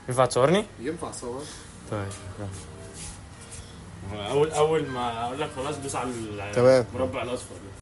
ينفع تصورني؟ ينفع صور طيب اول اول ما اقول لك خلاص دوس على تمام. المربع الاصفر ده